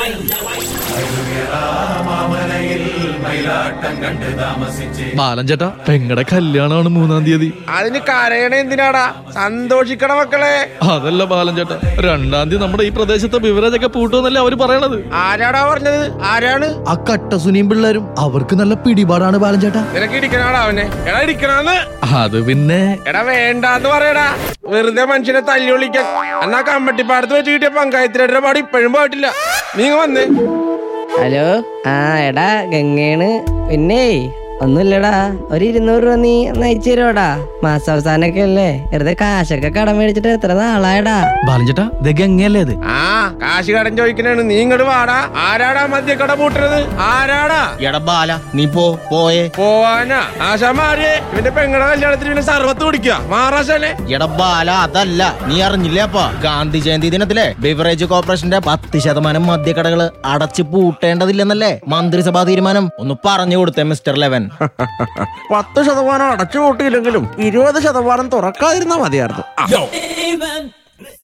ബാലൻ ചേട്ടാ പെങ്ങടെ കല്യാണമാണ് മൂന്നാം തീയതി അതിന് കരയണ എന്തിനാടാ സന്തോഷിക്കണ മക്കളെ അതല്ല ബാലൻ ചേട്ടാ രണ്ടാം തീയതി നമ്മുടെ ഈ പ്രദേശത്തെ ബിവറേജ് ഒക്കെ പൂട്ടുമെന്നല്ലേ അവര് പറയണത് ആരാടാ പറഞ്ഞത് ആരാണ് ആ കട്ടസുനിയും പിള്ളേരും അവർക്ക് നല്ല പിടിപാടാണ് ബാലൻ ചേട്ടാ നിനക്ക് ഇടിക്കണാടാ അവനെ എടാ ഇടിക്കണാന്ന് അത് പിന്നെ എടാ വേണ്ടാന്ന് പറയടാ വെറുതെ മനുഷ്യനെ തല്ലി വിളിക്കാൻ എന്നാ കമ്പട്ടിപ്പാടത്ത് വെച്ച് കിട്ടിയ പങ്കായത്തിലെ പാട് ഇപ്പോഴും പോയിട്ടില്ല നീങ്ങ വന്നേ ഹലോ ആ എടാ ഗംഗയാണ് പിന്നെ ഒന്നുമില്ലടാ ഒരു ഇരുന്നൂറ് രൂപ നീ ഒന്ന് അയച്ചു തരുവാടാ മാസാവസാനൊക്കെ അല്ലേ വെറുതെ കാശൊക്കെ കടം മേടിച്ചിട്ട് എത്ര നാളായടാ ബാലൻ ചേട്ടാ ഇത് ഗംഗയല്ലേ ഇത് ആ കാശ് കടം ചോദിക്കണാണ് നീ ഇങ്ങോട്ട് വാടാ ആരാടാ മദ്യക്കട പൂട്ടണത് ആരാടാ എടാ ബാല നീ പോ പോയേ പോവാനാ ആശാ മാറിയേ ഇവന്റെ പെങ്ങളുടെ കല്യാണത്തിന് പിന്നെ സർവത്ത് കുടിക്കുക മാറാശാലെ എടാ ബാല അതല്ല നീ അറിഞ്ഞില്ലേ അപ്പ ഗാന്ധി ജയന്തി ദിനത്തിലെ ബിവറേജ് കോർപ്പറേഷന്റെ പത്ത് ശതമാനം മദ്യക്കടകള് അടച്ചു പൂട്ടേണ്ടതില്ലെന്നല്ലേ മന്ത്രിസഭാ തീരുമാനം ഒന്ന് പറഞ്ഞു കൊടുത്തേ മിസ്റ്റർ ലെവൻ പത്ത് ശതമാനം അടച്ചു കൂട്ടിയില്ലെങ്കിലും ഇരുപത് ശതമാനം തുറക്കാതിരുന്നാ മതിയായിരുന്നു Even